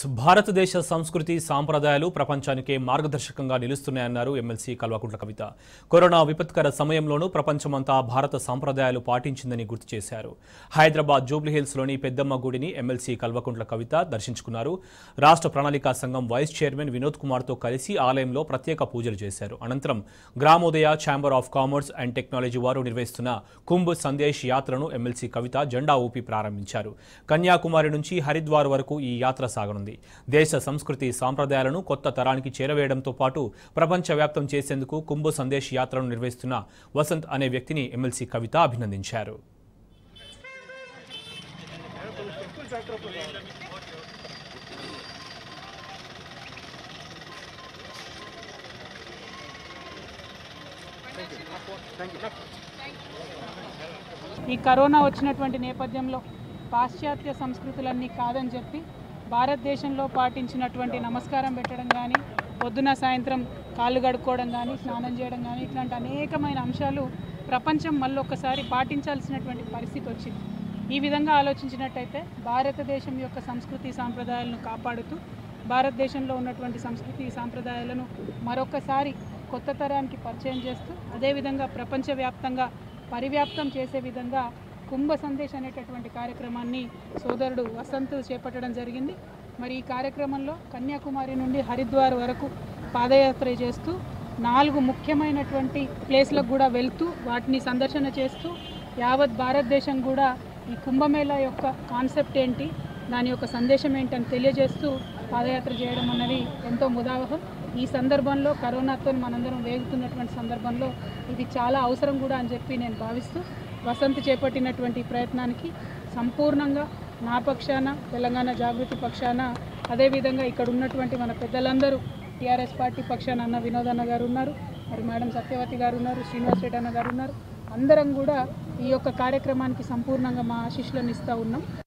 భారతదేశ సంస్కృతి సాంప్రదాయాలు ప్రపంచానికే మార్గదర్శకంగా నిలుస్తున్నాయన్నారు ఎమ్మెల్సీ కల్వకుంట్ల కవిత కరోనా విపత్కర సమయంలోనూ ప్రపంచమంతా భారత సాంప్రదాయాలు పాటించిందని గుర్తు చేశారు హైదరాబాద్ జూబ్లీహిల్స్లోని పెద్దమ్మ గుడిని ఎమ్మెల్సీ కల్వకుంట్ల కవిత దర్శించుకున్నారు రాష్ట్ర ప్రణాళికా సంఘం వైస్ చైర్మన్ వినోద్ కుమార్తో కలిసి ఆలయంలో ప్రత్యేక పూజలు చేశారు అనంతరం Gramodaya chamber of commerce and technology వారు నిర్వహిస్తున్న కుంభ్ సందేశ్ యాత్రను ఎమ్మెల్సీ కవిత జెండా ఊపి ప్రారంభించారు కన్యాకుమారి నుంచి హరిద్వార్ వరకు ఈ యాత్ర సాగనుంది దేశ సంస్కృతి సాంప్రదాయాలను కొత్త తరానికి చేరవేయడంతో పాటు ప్రపంచవ్యాప్తం చేసేందుకు కుంభ సందేశ్ యాత్రను నిర్వహిస్తున్న వసంత్ అనే వ్యక్తిని ఎమ్మెల్సీ కవిత అభినందించారు ఈ కరోనా వచ్చినటువంటి నేపథ్యంలో పాశ్చాత్య సంస్కృతులన్నీ కాదని చెప్పి భారతదేశంలో పాటించినటువంటి నమస్కారం పెట్టడం కానీ పొద్దున సాయంత్రం కాళ్ళు కడుక్కోవడం కానీ స్నానం చేయడం కానీ ఇట్లాంటి అనేకమైన అంశాలు ప్రపంచం మళ్ళొక్కసారి పాటించాల్సినటువంటి పరిస్థితి వచ్చింది ఈ విధంగా ఆలోచించినట్టయితే భారతదేశం యొక్క సంస్కృతి సాంప్రదాయాలను కాపాడుతూ భారతదేశంలో ఉన్నటువంటి సంస్కృతి సాంప్రదాయాలను మరొకసారి కొత్త తరానికి పరిచయం చేస్తూ అదేవిధంగా ప్రపంచవ్యాప్తంగా పరివ్యాప్తం చేసే విధంగా కుంభ సందేశ్ అనేటటువంటి కార్యక్రమాన్ని సోదరుడు వసంత్ చేపట్టడం జరిగింది మరి ఈ కార్యక్రమంలో కన్యాకుమారి నుండి హరిద్వార్ వరకు పాదయాత్ర చేస్తూ నాలుగు ముఖ్యమైనటువంటి ప్లేస్లకు కూడా వెళ్తూ వాటిని సందర్శన చేస్తూ యావత్ భారతదేశం కూడా ఈ కుంభమేళా యొక్క కాన్సెప్ట్ ఏంటి దాని యొక్క సందేశం ఏంటని తెలియజేస్తూ పాదయాత్ర చేయడం అన్నది ఎంతో ముదావహం ఈ సందర్భంలో కరోనాతో మనందరం వేగుతున్నటువంటి సందర్భంలో ఇది చాలా అవసరం కూడా అని చెప్పి నేను భావిస్తూ వసంత్ చేపట్టినటువంటి ఈ ప్రయత్నానికి సంపూర్ణంగా నా పక్షాన తెలంగాణ జాగృతి పక్షాన అదేవిధంగా ఇక్కడ ఉన్నటువంటి మన పెద్దలందరూ టీఆర్ఎస్ పార్టీ పక్షాన అన్న వినోద్ అన్న గారు ఉన్నారు మరి మేడం సత్యవతి గారు ఉన్నారు శ్రీనివాస్ రెడ్డి అన్న గారు ఉన్నారు అందరం కూడా ఈ యొక్క కార్యక్రమానికి సంపూర్ణంగా మా ఆశీస్సులను ఇస్తూ ఉన్నాం